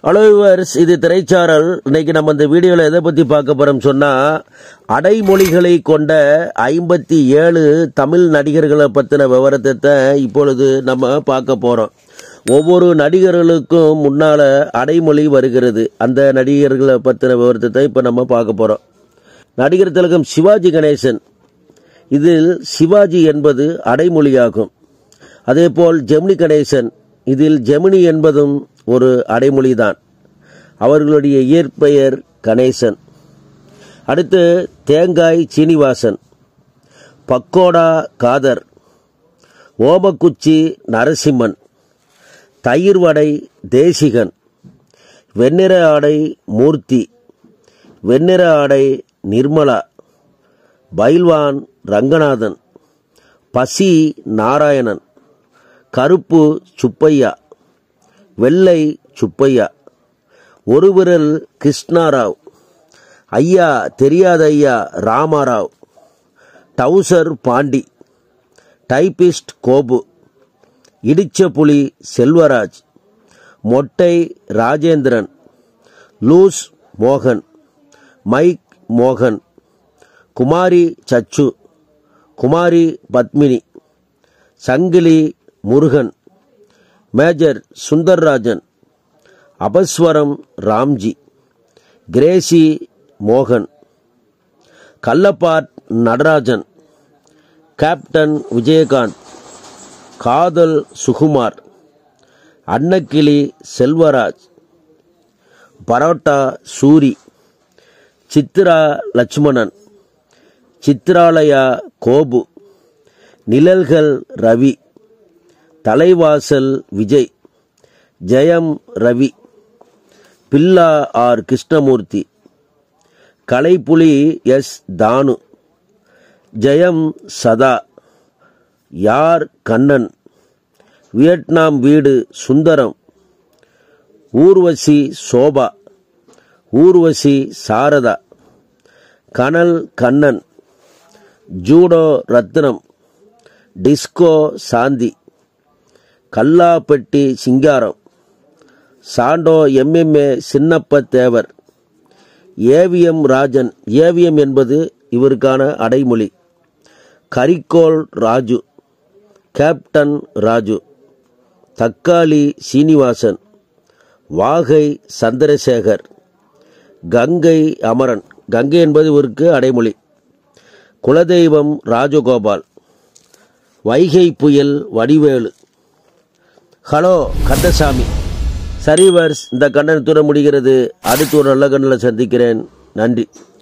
hello viewers இது திரைச்சாரல் இன்னைக்கு நம்ம இந்த வீடியோவில் எதை பற்றி பார்க்க போகிறோம் சொன்னால் அடைமொழிகளை கொண்ட ஐம்பத்தி ஏழு தமிழ் நடிகர்களை பற்றின விவரத்தை இப்பொழுது நம்ம பார்க்க போகிறோம் ஒவ்வொரு நடிகர்களுக்கும் முன்னால் அடைமொழி வருகிறது அந்த நடிகர்களை பற்றின விவரத்தை இப்போ நம்ம பார்க்க போகிறோம் நடிகர் திலகம் சிவாஜி கணேசன் இதில் சிவாஜி என்பது அடைமொழியாகும் அதேபோல் ஜெமினி கணேசன் இதில் ஜெமினி என்பதும் ஒரு அடைமொழிதான் அவர்களுடைய இயற்பெயர் கணேசன் அடுத்து தேங்காய் சீனிவாசன் பக்கோடா காதர் ஓமக்குச்சி நரசிம்மன் தயிர் வடை தேசிகன் வெண்ணிற ஆடை மூர்த்தி வெண்ணிற ஆடை நிர்மலா பைல்வான் ரங்கநாதன் பசி நாராயணன் கருப்பு சுப்பையா வெள்ளை சுப்பையா ஒரு விரல் கிருஷ்ணாராவ் ஐயா தெரியாத ஐயா ராமாராவ் டவுசர் பாண்டி டைபிஸ்ட் கோபு இடிச்ச புலி செல்வராஜ் மொட்டை ராஜேந்திரன் லூஸ் மோகன் மைக் மோகன் குமாரி சச்சு குமாரி பத்மினி சங்கிலி முருகன் மேஜர் சுந்தர்ராஜன் அபஸ்வரம் ராம்ஜி கிரேசி மோகன் கல்லப்பாட் நடராஜன் கேப்டன் விஜயகாந்த் காதல் Sukumar Annakili Selvaraj parotta Suri Chitra Lakshmanan Chitralaya Gopu Nizhalgal Ravi Thalaivasal Vijay Jayam Ravi Billa R Krishnamoorthy Kalaipuli S Thanu Jayam Sadha Yaar Kannan Vietnam Veedu Sundaram Urvashi Shobha Urvashi Sharada Kanal Kannan Judo Rathnam Disco Shanthi Kallapatti Singaram Sandow MMA Chinnappa Devar AVM Rajan AVM என்பது இவருக்கான அடைமொழி கரிக்கோல் ராஜு கேப்டன் ராஜு தக்காளி சீனிவாசன் வாகை சந்திரசேகர் கங்கை அமரன் கங்கை என்பது இவருக்கு அடைமொழி குலதெய்வம் ராஜகோபால் வைகை புயல் வடிவேலு ஹலோ கந்தசாமி சரிவர்ஸ் இந்த கண்டனத்துடன் முடிகிறது அடுத்து ஒரு நல்ல கண்ணில் சந்திக்கிறேன் நன்றி